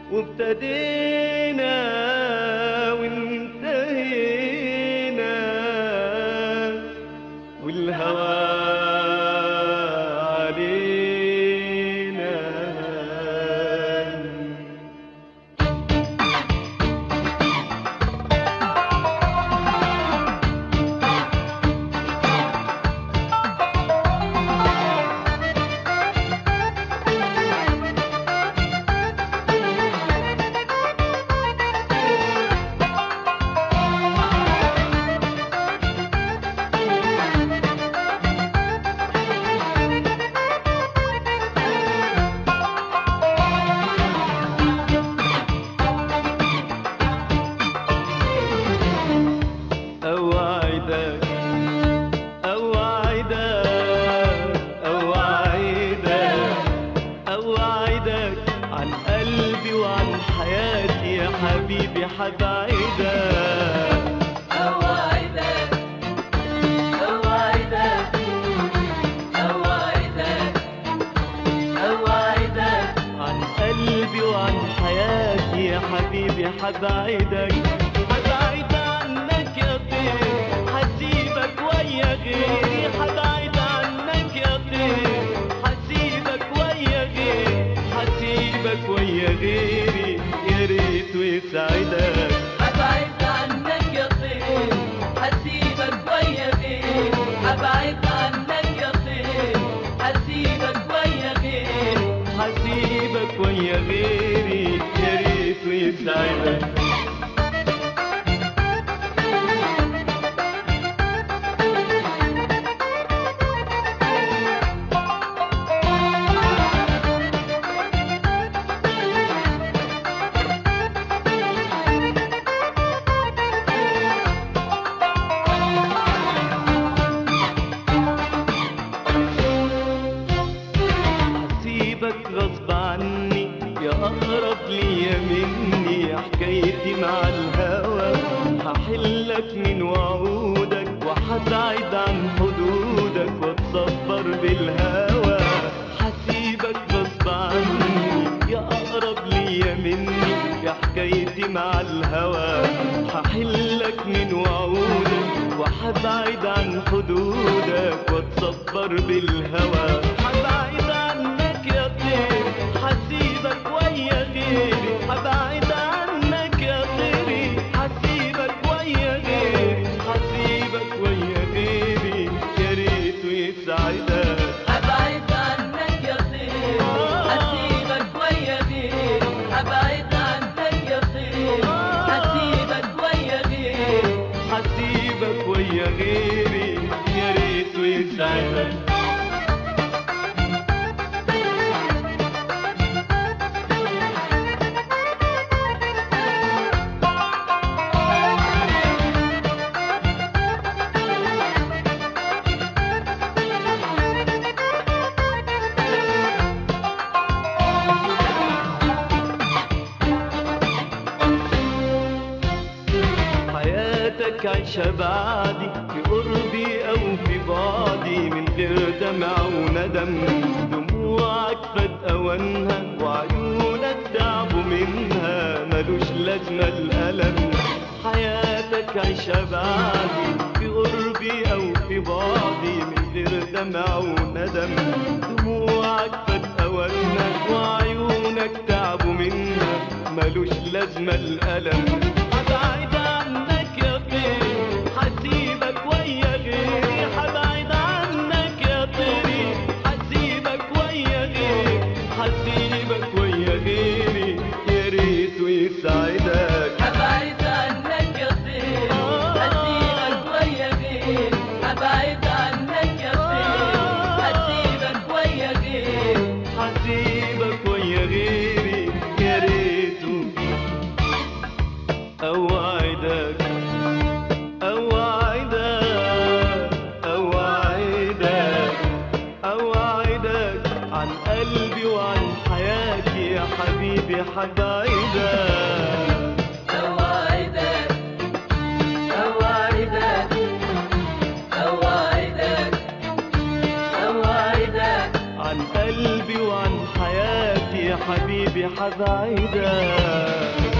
وابتدينا وانتهينا والهوى علينا أوعدك أوعدك أوعدك أوعدك عن قلبي وعن حياتي يا حبيبي حبعدك أوعدك أوعدك أوعدك أوعدك عن قلبي وعن حياتي يا حبيبي حبعدك حبعد عنك يا طير حسيبك ويا غيري حبعد عنك يا طير حسيبك ويا غيري حسيبك ويا غيري يا ريت ويسعدك أبعد عنك يا طير حسيبك ويا غير أبعد عنك يا طير حسيبك ويا غير حسيبك ويا غيري يا ريت ويسعدك هسيبك غصب عني يا أقرب ليا مني يا حكايتي مع الهوى هحلك من وعودك وحبعد عن حدودك واتصبر بالهوى هسيبك غصب عني يا أقرب ليا مني يا حكايتي مع الهوى هحلك من وعودك وحبعد عن حدودك واتصبر بالهوى حبعد عنك يا طير حسيبك ويا غيري حبعد عنك يا طيري حسيبك ويا غيري حسيبك ويا غيري يا ريت ويسعدك أبعد عنك يا طير حسيبك ويا غير أبعد عنك يا طير حسيبك ويا غير حسيبك ويا غيري يا ريت ويسعدك حياتك عيشة بعدي في قربي أو في بعدي من غير دمع وندم دموعك فات أوانها وعيونك تعبوا منها ملوش لازمة الألم حياتك عيشة بعدي في قربي أو في بعدي من غير دمع وندم دموعك فات أوانها وعيونك تعبوا منها ملوش لازمة الألم حبعد عنك يا طير حسيبك ويا غيري حبعد عنك يا طيري حسيبك ويا غيري حسيبك ويا غيري يا ريت ويسعدك أبعد عنك يا طير حسيبك ويا غير أبعد عنك يا طير حسيبك ويا غير حسيبك ويا غيري يا ريت أوعدك أوعدك أوعدك أوعدك عن قلبي وعن حياتي يا حبيبي حبعدك أوعدك أوعدك أوعدك أوعدك عن قلبي وعن حياتي يا حبيبي حبيبي حبعدك